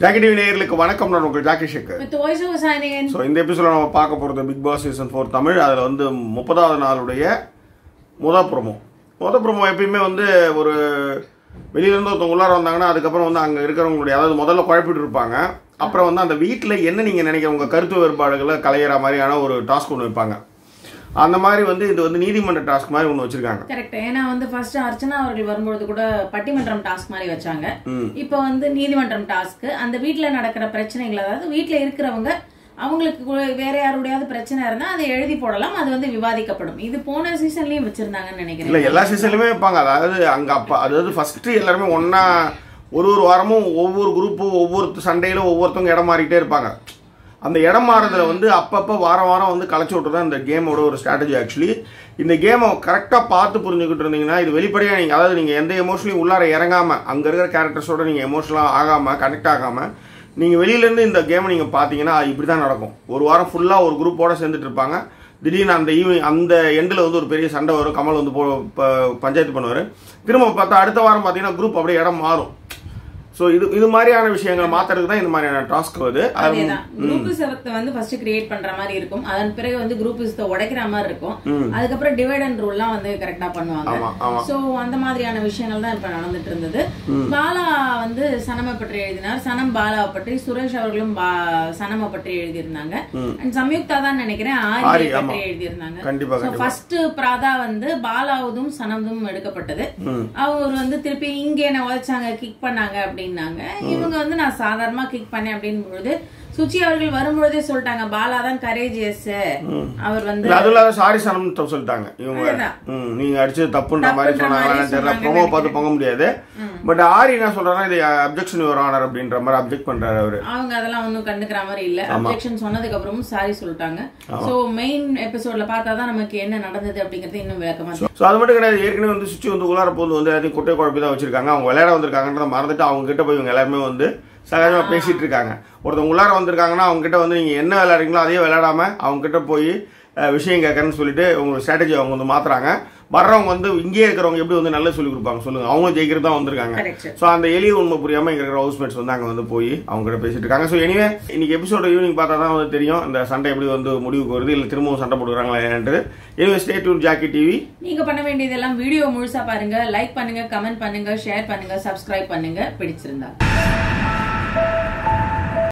Jackie TV நேயர்களுக்கு வணக்கம் நான் உங்கள் Jackie Shekar With voice over signing. So இந்த எபிசோட நம்ம பார்க்க போகிறது Bigg Boss season four Tamil அதில் வந்து முப்பதாவது நாளுடைய முத ப்ரோமோ முத ப்ரோமோ எப்பயுமே வந்து ஒரு வெளியிலேருந்து ஒருத்தவங்க உள்ளார வந்தாங்கன்னா அதுக்கப்புறம் வந்து அங்கே இருக்கிறவங்களுடைய அதாவது முதல்ல குழப்பிட்டு இருப்பாங்க அப்புறம் வந்து அந்த வீட்டில் என்ன நீங்கள் நினைக்கிற உங்கள் கருத்து வேறுபாடுகளை கலையிற மாதிரியான ஒரு டாஸ்க் ஒன்று வைப்பாங்க அந்த மாதிரி வந்து இது வந்து நீதிமன்ற டாஸ்க் மாதிரி ஒன்று வச்சுருக்காங்க கரெக்ட் ஏன்னா வந்து ஃபர்ஸ்ட் அர்ச்சனா அவர்கள் வரும்பொழுது கூட பட்டிமன்றம் டாஸ்க் மாதிரி வச்சாங்க ம். இப்போ வந்து நீதிமன்றம் டாஸ்க் அந்த வீட்ல நடக்கிற பிரச்சனைகள் அதாவது வீட்ல இருக்கிறவங்க அவங்களுக்கு கூட- வேற யாருடையாவது பிரச்சனை இருந்தா அதை எழுதி போடலாம் அது வந்து விவாதிக்கப்படும் இது போன சீசன்லயும் வச்சிருந்தாங்கன்னு இல்லை நினைக்கிறேன் எல்லா சீசன்லையுமே வைப்பாங்க அதாவது அங்கே அப்போ அதாவது ஃபஸ்ட்டு எல்லாருமே ஒன்றா ஒரு ஒரு வாரமும் ஒவ்வொரு குரூப்பும் ஒவ்வொரு சண்டையிலும் ஒவ்வொருத்தவங்க இடம் மாறிக்கிட்டே இருப்பாங்க அந்த இடம் மாறுறதுல வந்து அப்பப்போ வாரம் வாரம் வந்து களைச்சி விட்டு தான் இந்த கேமோட ஒரு ஸ்ட்ராட்டஜி ஆக்சுவலி இந்த கேமை கரெக்டாக பார்த்து புரிஞ்சுக்கிட்டு இருந்தீங்கன்னா இது வெளிப்படையாக நீங்கள் அதாவது நீங்கள் எந்த எமோஷனையும் உள்ளார இறங்காமல் அங்கே இருக்கிற கேரக்டர்ஸோட நீங்கள் எமோஷனலாக ஆகாமல் கனெக்ட் ஆகாமல் நீங்கள் வெளியிலேருந்து இந்த கேமை நீங்கள் பார்த்தீங்கன்னா இப்படி தான் நடக்கும் ஒரு வாரம் ஃபுல்லாக ஒரு குரூப்போட சேர்ந்துட்டு இருப்பாங்க திடீர்னு அந்த ஈவினிங் அந்த எண்டில் வந்து ஒரு பெரிய சண்டை வரும் கமல் வந்து போ ப- பஞ்சாயத்து பண்ணுவார் திரும்ப பார்த்தா அடுத்த வாரம் பார்த்தீங்கன்னா குரூப் அப்படியே இடம் மாறும் ஸோ இது இது மாதிரியான விஷயங்களை மாத்துறதுக்கு தான் இந்த மாதிரியான டாஸ்க் வருது அது- அதேதான் குரூப் செவத்தை வந்து ஃபர்ஸ்ட் கிரியேட் பண்ற மாதிரி இருக்கும் அதன் பிறகு வந்து குரூப் உடைக்கிற மாதிரி இருக்கும் அதுக்கப்புறம் டிவைட் அண்ட் ரூல்லாம் வந்து கரெக்டா பண்ணுவாங்க ஆமா ஆமா சோ அந்த மாதிரியான விஷயங்கள் தான் இப்ப நடந்துட்டு இருந்தது பாலா வந்து சனமை பற்றி எழுதினார் சனம் பாலாவை பற்றி சுரேஷ் அவர்களும் பா- சனமை பற்றி எழுதியிருந்தாங்க அண்ட் சம்யுக்தா தான் நினைக்கிறேன் ஆரி, ஆரியை ஆமா. பற்றி எழுதியிருந்தாங்க கண்டிப்பா கண்டிப்பா ஃபர்ஸ்ட் பிராதா வந்து பாலாவதும் சனமும் எடுக்கப்பட்டது ம். அவர் வந்து திருப்பி இங்க என்ன உழைச்சாங்க கிக் பண்ணாங்க அப்படின்னாங்க இவங்க வந்து நான் சாதாரணமா கிக் பண்ணேன் அப்படின்னு பொழுது சுச்சி அவர்கள் வரும்பொழுதே சொல்லிட்டாங்க பாலா தான் கரேஜியஸ் அவர் வந்து இல்ல, அது இல்லாத சாரி சனம் சொல்லிட்டாங்க இவங்க அதுதான். ம், நீங்க அடிச்சது தப்புன்ற மாதிரி தப்புன்ற சொன்னாங்களா மாதிரி தெரியல சொன்னாங்க ப்ரோமோ பார்த்து போக முடியாது பட் ஆரி என்ன சொல்றாருன்னா இது அப்ஜெக்ஷன் யுவர் ஆனர் அப்படின்ற மாதிரி அப்ஜெக்ட் பண்றாரு அவரு அவங்க அதெல்லாம் ஒன்றும் கண்டுக்கிற மாதிரி இல்ல அப்ஜெக்ஷன் சொன்னதுக்கு அப்புறமும் சாரி சொல்லிட்டாங்க சோ மெயின் எபிசோட்ல பார்த்தா தான் நமக்கு என்ன நடந்தது அப்படிங்கறது இன்னும் விளக்கமா தெரியும். ஸோ அது மட்டும் கிடையாது ஏற்கனவே வந்து சுச்சி வந்து உள்ளார போது வந்து எல்லாத்தையும் குட்டை குழப்பி தான் வச்சிருக்காங்க அவங்க விளையாட வந்திருக்காங்கன்றத மறந்துட்டு அவங்க கிட்ட போய் இவங்க எல்லாருமே வந்து சகஜமா பேசிட்டு இருக்காங்க ஒருத்தவங்க உள்ளார வந்திருக்காங்கன்னா அவங்க கிட்ட வந்து நீங்க என்ன விளையாடுறீங்களோ அதே விளையாடாம அவங்க கிட்ட போய் அஹ், விஷயம் கேட்கறேன்னு சொல்லிட்டு உங்க ஸ்ட்ராட்டஜி அவங்க வந்து மாத்துறாங்க வர்றவங்க வந்து இங்கேயே இருக்கிறவங்க எப்படி வந்து நல்லா சொல்லி கொடுப்பாங்க சொல்லுங்க அவங்களும் ஜெயிக்கிறது தான் வந்திருக்காங்க Correct. ஸோ அந்த எளிய உண்மை புரியாம இங்க இருக்கிற ஹவுஸ்மேட்ஸ் வந்து அங்க வந்து போய் அவங்க கிட்ட பேசிட்டு இருக்காங்க ஸோ எனிவே இன்னைக்கு எபிசோட ஈவினிங் பார்த்தா தான் வந்து தெரியும் இந்த சண்டை எப்படி வந்து முடிவுக்கு வருது இல்லை திரும்பவும் சண்டை போடுறாங்களா என்னன்றது anyway stay tuned Jackie TV நீங்க பண்ண வேண்டியதெல்லாம் வீடியோ முழுசா பாருங்க லைக் பண்ணுங்க கமெண்ட் பண்ணுங்க ஷேர் பண்ணுங்க சப்ஸ்கிரைப் பண்ணுங்க பிடிச்சிருந்தா